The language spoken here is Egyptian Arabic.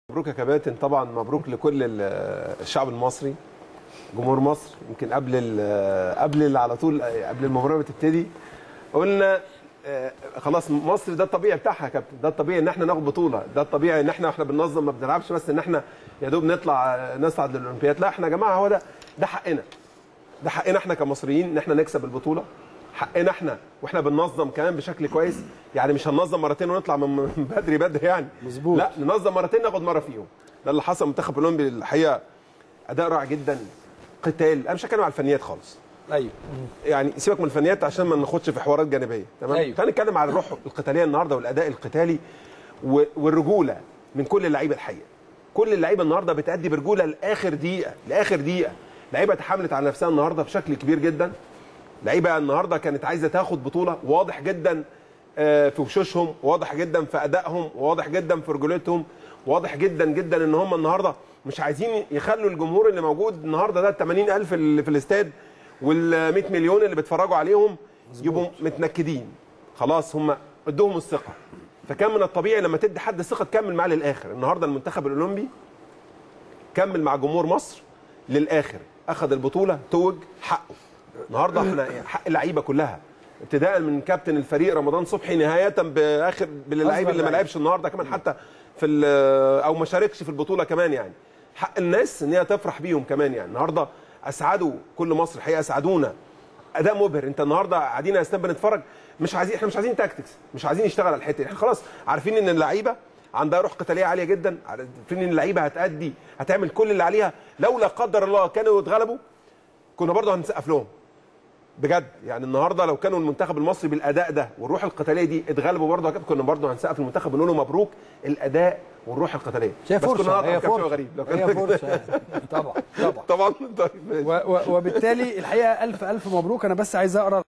مبروك يا كباتن طبعا مبروك لكل ال- الشعب المصري جمهور مصر يمكن قبل ال- قبل ال- على طول قبل المباراه ما تبتدي قلنا آه، خلاص مصر ده الطبيعي بتاعها يا كابتن ده الطبيعي ان احنا ناخد بطوله ده الطبيعي ان احنا واحنا بننظم ما بنلعبش بس ان احنا يا دوب نطلع آه، نصعد للاولمبياد لا احنا يا جماعه هو ده ده حقنا ده حقنا احنا كمصريين ان احنا نكسب البطوله حقنا احنا واحنا بننظم كمان بشكل كويس يعني مش هننظم مرتين ونطلع من من بدري بدري يعني مظبوط. لا ننظم مرتين ناخد مره فيهم ده اللي حصل منتخب الاولمبي الحقيقه اداء رائع جدا قتال انا مش هتكلم على الفنيات خالص ايوه يعني سيبك من الفنيات عشان ما ناخدش في حوارات جانبيه تمام أيوة. خلينا نتكلم على الروح القتاليه النهارده والاداء القتالي و- والرجوله من كل اللعيبه الحقيقه كل اللعيبه النهارده بتأدي برجوله لاخر دقيقه لاخر دقيقه لعيبه تحملت على نفسها النهارده بشكل كبير جدا لعيبه النهارده كانت عايزه تاخد بطوله واضح جدا آه، في وشوشهم واضح جدا في ادائهم واضح جدا في رجولتهم واضح جدا جدا ان هم النهارده مش عايزين يخلوا الجمهور اللي موجود النهارده ده ال 80000 اللي في الاستاد وال 100 مليون اللي بيتفرجوا عليهم يبقوا متنكدين خلاص هم ادوهم الثقه فكان من الطبيعي لما تدي حد الثقه تكمل معاه للاخر النهارده المنتخب الاولمبي كمل مع جمهور مصر للاخر اخذ البطوله توج حقه النهارده احنا حق اللعيبه كلها ابتداء من كابتن الفريق رمضان صبحي نهايه باخر باللعيب اللي ما لعيب. لعبش النهارده كمان حتى في ال- او ما شاركش في البطوله كمان يعني حق الناس ان هي تفرح بيهم كمان يعني النهارده اسعدوا كل مصر الحقيقه اسعدونا اداء مبهر انت النهارده قاعدين يا اسلام بنتفرج مش عايزين احنا مش عايزين تاكتكس مش عايزين نشتغل على الحته دي احنا خلاص عارفين ان اللعيبه عندها روح قتاليه عاليه جدا عارفين ان اللعيبه هتأدي هتعمل كل اللي عليها لو لا قدر الله كانوا اتغلبوا كنا برضه هنسقف لهم بجد يعني النهارده لو كانوا المنتخب المصري بالاداء ده والروح القتاليه دي اتغلبوا برضه يا كابتن، كنا برضه هنسقف المنتخب ونقول له مبروك الاداء والروح القتاليه هي بس كنا فرصه هنقطع هي كام شوية فرصه غريب لو كان هي فرصه يعني. طبعا طبعا طبعا طيب ماشي. و- و- وبالتالي الحقيقه الف الف مبروك انا بس عايز اقرا